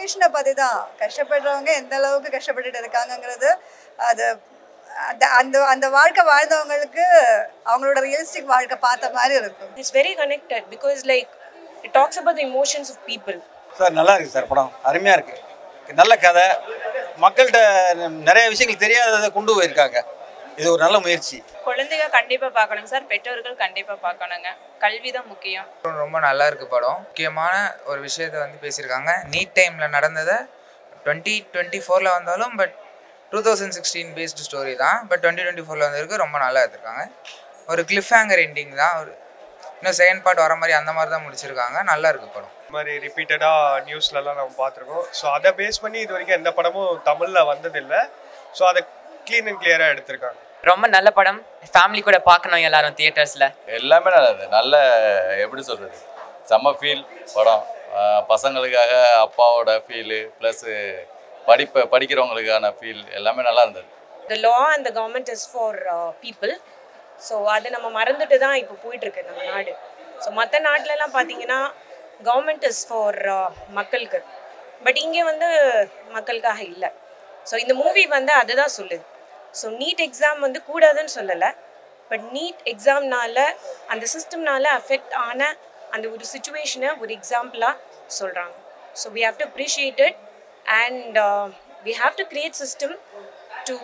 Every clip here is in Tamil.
சுச்சுவேஷனை பற்றி தான் கஷ்டப்படுறவங்க எந்த அளவுக்கு கஷ்டப்பட்டுட்டு இருக்காங்கங்கிறது அது அந்த அந்த அந்த வாழ்க்கை வாழ்ந்தவங்களுக்கு அவங்களோட ரியலிஸ்டிக் வாழ்க்கை பார்த்த மாதிரி இருக்கும் It's very connected because like it talks about the emotions of people. Sir நல்லா இருக்கு சார் படம் அருமையாக இருக்கு நல்ல கதை மக்கள்கிட்ட நிறைய விஷயங்கள் தெரியாததை கொண்டு போயிருக்காங்க இது ஒரு நல்ல முயற்சி குழந்தைங்க கண்டிப்பாக பார்க்கணுங்க சார் பெற்றோர்கள் கண்டிப்பாக பார்க்கணுங்க கல்வி தான் முக்கியம் ரொம்ப நல்லா இருக்கு படம் முக்கியமான ஒரு விஷயத்தை வந்து பேசியிருக்காங்க நீட் டைமில் நடந்ததை டுவெண்ட்டி டுவெண்ட்டி ஃபோரில் வந்தாலும் but two thousand sixteen based story தான் பட் டுவெண்ட்டி டுவெண்ட்டி ஃபோரில் வந்திருக்கு ரொம்ப நல்லா எடுத்திருக்காங்க ஒரு கிளிஃப் ஹேங்கர் எண்டிங் தான் ஒரு இன்னும் செகண்ட் பார்ட் வர மாதிரி அந்த மாதிரி தான் முடிச்சிருக்காங்க நல்லா இருக்கு படம் இந்த மாதிரி ரிப்பீட்டடாக நியூஸ்லலாம் நம்ம பார்த்துருக்கோம் ஸோ அதை பேஸ் பண்ணி இது வரைக்கும் எந்த படமும் தமிழில் வந்ததில்லை ஸோ அதை க்ளீன் அண்ட் கிளியராக எடுத்திருக்காங்க ரொம்ப நல்ல படம் ஃபேமிலி கூட பார்க்கணும் எல்லாரும் தியேட்டர்ஸில் எல்லாமே நல்லது நல்ல எப்படி சொல்கிறது செம்ம ஃபீல் படம் ஆஹ் பசங்களுக்காக அப்பாவோட ஃபீலு ப்ளஸ்ஸு படிப்பை படிக்கிறவங்களுக்கான ஃபீல் எல்லாமே நல்லா இருந்தது The law and the government is for uh, people. So அதை நம்ம மறந்துட்டு தான் இப்போ போயிட்டுருக்கு நம்ம நாடு ஸோ மற்ற நாட்டிலலாம் பார்த்தீங்கன்னா கவர்மெண்ட் இஸ் ஃபார் மக்களுக்கு பட் இங்கே வந்து மக்களுக்காக இல்லை ஸோ இந்த மூவி வந்து அதுதான் சொல்லுது ஸோ நீட் எக்ஸாம் வந்து கூடாதுன்னு சொல்லலை பட் நீட் எக்ஸாம்னால அந்த சிஸ்டம்னால அஃபெக்ட் ஆன அந்த ஒரு சுச்சுவேஷனை ஒரு எக்ஸாம்பிளாக சொல்கிறாங்க so we have to appreciate it and we have to create system to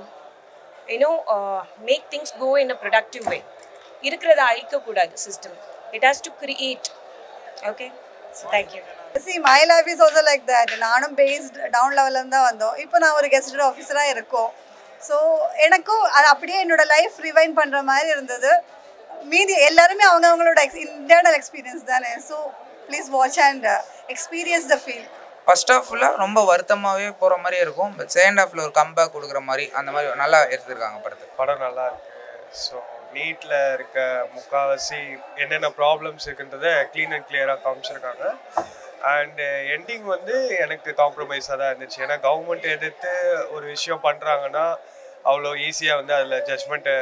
you know make things go in a productive way இருக்கிறத அழிக்கக்கூடாது system it has to create okay thank you see my life is also like that நானும் பேஸ்ட் டவுன் லெவலில் தான் வந்தோம் இப்போ நான் ஒரு கெஸ்டட் ஆஃபீஸராக இருக்கோம் ஸோ எனக்கும் அது அப்படியே என்னோட லைஃப் ரிவைன் பண்ணுற மாதிரி இருந்தது மீதி எல்லாருமே அவங்க அவங்களோட எக்ஸ் இன்டர்னல் எக்ஸ்பீரியன்ஸ் தானே so please watch and experience the feel first half ஃபுல்லாக ரொம்ப வருத்தமாகவே போகிற மாதிரி இருக்கும் பட் செகண்ட் ஹாஃபில் ஒரு கம்பேக் கொடுக்குற மாதிரி அந்த மாதிரி நல்லா எடுத்திருக்காங்க படத்தை படம் நல்லா இருக்கு ஸோ நீட்டில் இருக்க முக்கால்வாசி என்னென்ன ப்ராப்ளம்ஸ் இருக்குன்றதை க்ளீன் அண்ட் கிளியராக காமிச்சிருக்காங்க அண்டு எண்டிங் வந்து எனக்கு காம்ப்ரமைஸாக தான் இருந்துச்சு ஏன்னா கவர்மெண்ட் எதிர்த்து ஒரு விஷயம் பண்ணுறாங்கன்னா அவ்வளோ ஈஸியாக வந்து அதில் ஜட்ஜ்மெண்ட்டை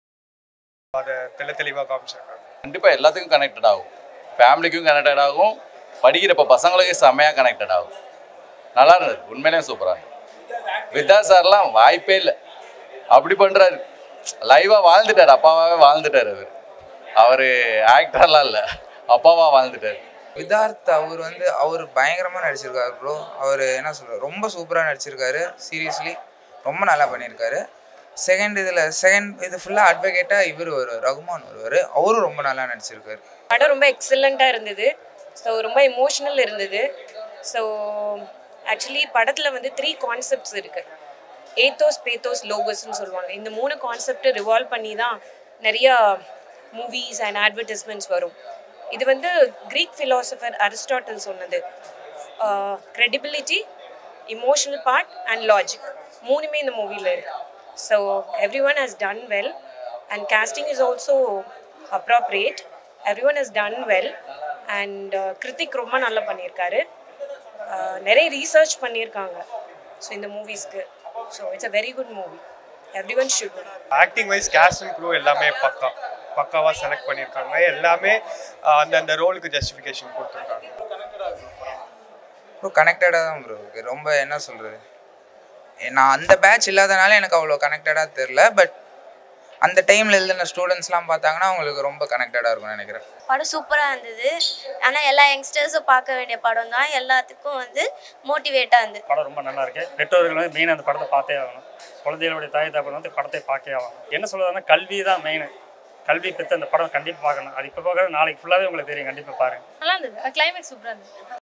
அதை தெளி தெளிவாக காமிச்சிருக்காங்க கண்டிப்பாக எல்லாத்துக்கும் கனெக்டட் ஆகும் ஃபேமிலிக்கும் கனெக்டட் ஆகும் படிக்கிற இப்போ பசங்களுக்கு செம்மையாக கனெக்டட் ஆகும் நல்லா இருந்தது உண்மையிலேயே சூப்பராக இருந்தது வித்யா சார்லாம் வாய்ப்பே இல்லை அப்படி பண்ணுறாரு லைவாக வாழ்ந்துட்டார் அப்பாவாகவே வாழ்ந்துட்டார் அவர் அவர் ஆக்டர்லாம் இல்லை அப்பாவாக வாழ்ந்துட்டார் விதார்த் அவர் வந்து அவர் பயங்கரமாக நடிச்சிருக்காரு ப்ரோ அவர் என்ன சொல்கிறார் ரொம்ப சூப்பராக நடிச்சிருக்காரு சீரியஸ்லி ரொம்ப நல்லா பண்ணியிருக்காரு செகண்ட் இதில் செகண்ட் இது ஃபுல்லாக அட்வொகேட்டாக இவர் வருவார் ரகுமான் வருவார் அவரும் ரொம்ப நல்லா நடிச்சிருக்காரு படம் ரொம்ப எக்ஸலண்ட்டாக இருந்தது ஸோ ரொம்ப எமோஷ்னல் இருந்தது ஸோ ஆக்சுவலி படத்தில் வந்து த்ரீ கான்செப்ட்ஸ் இருக்குது ஏத்தோஸ் பேத்தோஸ் லோகோஸ்னு சொல்லுவாங்க இந்த மூணு கான்செப்டை ரிவால்வ் பண்ணி தான் நிறையா மூவிஸ் அண்ட் அட்வர்டைஸ்மெண்ட்ஸ் வரும் இது வந்து க்ரீக் ஃபிலாசபர் அரிஸ்டாட்டில் சொன்னது credibility emotional part and logic மூணுமே இந்த மூவியில் இருக்கு so every one has done well and casting is also appropriate every one has done well and Kiruthik ரொம்ப நல்லா பண்ணியிருக்காரு Uh, நிறைய ரீசர்ச் பண்ணியிருக்காங்க ஸோ இந்த மூவிஸ்க்கு so it's a very good movie every one should acting wise cast and crew எல்லாமே பக்கா பக்காவாக செலக்ட் பண்ணியிருக்காங்க எல்லாமே ஆஹ், அந்தந்த ரோலுக்கு ஜஸ்டிஃபிகேஷன் கொடுத்துருக்காங்க ப்ரோ கனெக்டடாக தான் ப்ரோ இருக்கு ரொம்ப என்ன சொல்கிறது நான் அந்த பேட்ச் இல்லாதனால எனக்கு அவ்வளோ கனெக்டடாக தெரில பட் அந்த டைமில் எழுதின ஸ்டூடெண்ட்ஸ்லாம் பார்த்தாங்கன்னா அவங்களுக்கு ரொம்ப கனெக்டடாக இருக்கும்னு நினைக்கிறேன் படம் சூப்பராக இருந்தது ஆனால் எல்லா யங்ஸ்டர்ஸும் பார்க்க வேண்டிய படம் தான் எல்லாத்துக்கும் வந்து மோட்டிவேட்டாக இருந்தது படம் ரொம்ப நல்லா இருக்கு பெற்றோர்கள் வந்து மெயின் அந்த படத்தை பார்த்தே ஆகணும் குழந்தைகளுடைய தாய் தகப்பன் வந்து படத்தை பார்த்தே ஆகணும் என்ன சொல்றதுன்னா கல்வி தான் மெயின் கல்வி பெற்று அந்த படம் கண்டிப்பாக பார்க்கணும் அது இப்போ பார்க்கறது நாளைக்கு ஃபுல்லாகவே உங்களுக்கு தெரியும் கண்டிப்பாக பாருங்க நல்லா இருந்தது கிளைமேக்ஸ் சூப்பராக இருந்தது